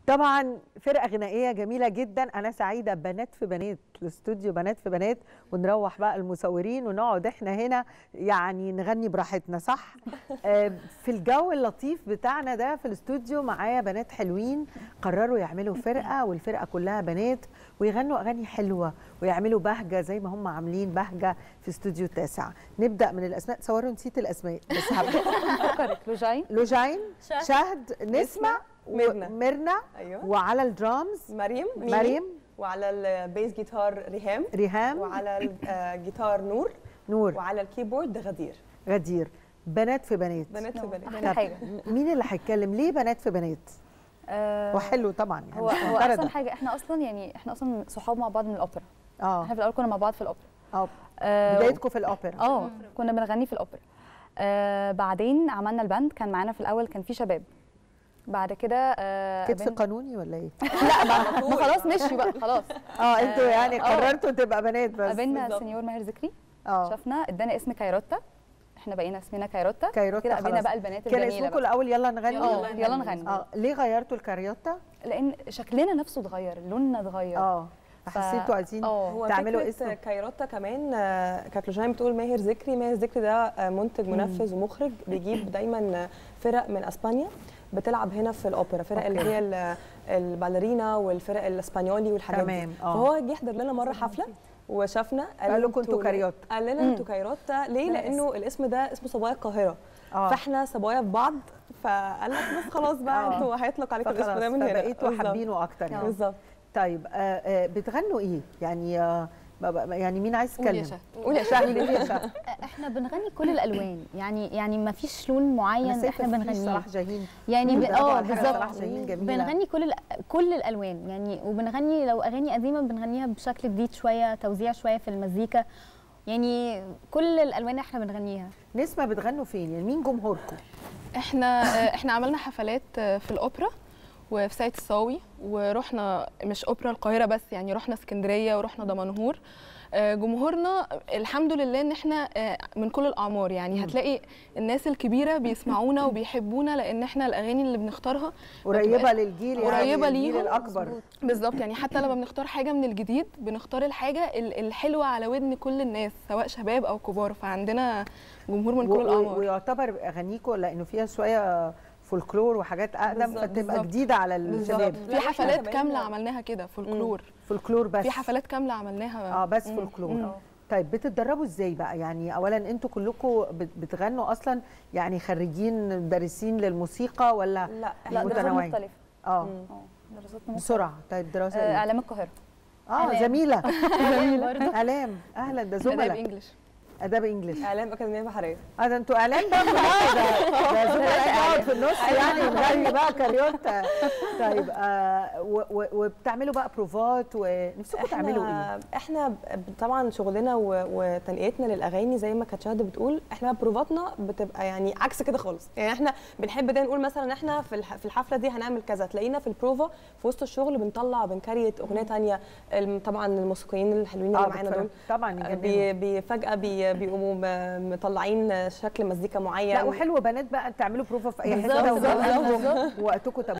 طبعا فرقه غنائيه جميله جدا انا سعيده بنات في بنات الاستوديو بنات في بنات ونروح بقى المصورين ونقعد احنا هنا يعني نغني براحتنا صح آه، في الجو اللطيف بتاعنا ده في الاستوديو معايا بنات حلوين قرروا يعملوا فرقه والفرقه كلها بنات ويغنوا اغاني حلوه ويعملوا بهجه زي ما هم عاملين بهجه في استوديو التاسع نبدا من الاسماء تصوروا نسيت الاسماء بس هبدا فكرك لوجين لوجين شهد، شهد نسمة ميرنا. وميرنا ايوه وعلى الدرامز مريم ميمي. مريم وعلى البيس جيتار ريهام ريهام وعلى الجيتار نور نور وعلى الكيبورد غدير غدير بنات في بنات بنات في بنات احلى حاجه مين اللي هيتكلم ليه بنات في بنات آه، وحلو طبعا يعني هو مش هو معترضة. احسن حاجه احنا اصلا يعني احنا اصلا صحاب مع بعض من الاوبرا اه احنا في الاول كنا مع بعض في الاوبرا اه آه، بدايتكم في الاوبرا اه كنا بنغني في الاوبرا آه بعدين عملنا الباند كان معانا في الاول كان في شباب بعد كده آه كتف قابلنا- قانوني ولا ايه؟ لا ما ما خلاص مشي بقى خلاص اه انتوا يعني آه. قررتوا تبقى بنات بس قابلنا بالظبط. سنيور ماهر ذكري اه شافنا ادانا اسم كايروتا احنا بقينا اسمنا كايروتا كايروتا كده قابلنا خلاص. بقى البنات كان الجميله اسمكم بقى. الاول يلا نغني اه يلا نغني اه ليه غيرتوا الكاريوتا؟ لان شكلنا نفسه اتغير لوننا اتغير اه ف- فحسيتوا عايزين اه هو تعملوا فكرة اسم كايروتا كمان آه، كانت لوجين بتقول ماهر ذكري ماهر ذكري ده آه، منتج منفذ ومخرج بيجيب دايما آه، فرق من اسبانيا بتلعب هنا في الاوبرا فرق اللي أوكي. هي ال- الباليرينا والفرق الاسبانيولي والحاجات تمام، دي آه. فهو جه يحضر لنا مره حفله وشافنا قال لكم انتوا انتوا- كاريوتا. قال لنا انتوا كايروتا ليه لانه الاسم ده اسمه صبايا القاهره اه فاحنا صبايا في بعض فقال لك بس خلاص بقى آه. انتوا هيطلق عليكم الاسم فخلاص ده من هنا فبقيتوا بالظبط. حابينه اكتر يعني بالظبط طيب آه آه بتغنوا ايه؟ يعني آه ب- ب- يعني مين عايز قول يا يتكلم؟ شهد. قول يا شهد قول يا شهد احنا بنغني كل الالوان يعني يعني ما فيش لون انا معين شايفه احنا في بنغنيه صلاح جاهين يعني ب... بيدربوا اه على حاجة صلاح بالظبط جاهين جميله بنغني كل ال... كل الالوان يعني وبنغني لو اغاني قديمه بنغنيها بشكل جديد شويه توزيع شويه في المزيكا يعني كل الالوان احنا بنغنيها نسمه بتغنوا فين؟ يعني مين جمهوركم؟ احنا آه، احنا عملنا حفلات آه، في الاوبرا وفي ساقية الصاوي ورحنا مش اوبرا القاهره بس يعني رحنا اسكندريه ورحنا دمنهور آه، جمهورنا الحمد لله ان احنا آه، من كل الاعمار يعني هتلاقي الناس الكبيره بيسمعونا وبيحبونا لان احنا الاغاني اللي بنختارها قريبه للجيل يعني قريبة الجيل ليهم. الاكبر بالظبط يعني حتى لما بنختار حاجه من الجديد بنختار الحاجه ال- الحلوه على ودن كل الناس سواء شباب او كبار فعندنا جمهور من و- كل و- الاعمار ويعتبر اغانيكم لانه فيها شويه فولكلور وحاجات اقدم بالظبط، فتبقى بالظبط. جديده على الشباب بالظبط لا، في إحنا حفلات كمان- كامله عملناها كده فولكلور فولكلور بس في حفلات كامله عملناها اه بس مم. فولكلور مم. طيب بتتدربوا ازاي بقى يعني اولا انتوا كلكم بت- بتغنوا اصلا يعني خريجين دارسين للموسيقى ولا لا لا دراسات متنوعين. مختلفه اه مم. اه دراسات مختلفه بسرعه طيب دراسه آه ايه؟ اعلام القاهره اه آلام. زميله برضه الام اهلا ده اداب زملاء انجلش اداب انجلش اعلام اكاديميه بحريه اه ده انتوا اعلام بقى خلاص ده ده زملاء نقعد في النص يعني ونغني بقى كاريوتا طيب آه و- و- وبتعملوا بقى بروفات ونفسكم تعملوا ايه؟ احنا ب- طبعا شغلنا و- وتنقيتنا للاغاني زي ما كانت شهد بتقول احنا بروفاتنا بتبقى يعني عكس كده خالص يعني احنا بنحب دايما نقول مثلا احنا في الح- في الحفله دي هنعمل كذا تلاقينا في البروفا في وسط الشغل بنطلع بنكريت اغنيه تانية الم- طبعا الموسيقيين الحلوين اللي معانا بتفرج. دول طبعا بي يجننوا بي فجاه بي بيقوموا م- مطلعين شكل مزيكا معين لا وحلو بنات بقى تعملوا بروفا في اي بالظبط، حته بالظبط، وتقضوا بالظبط. وقتكم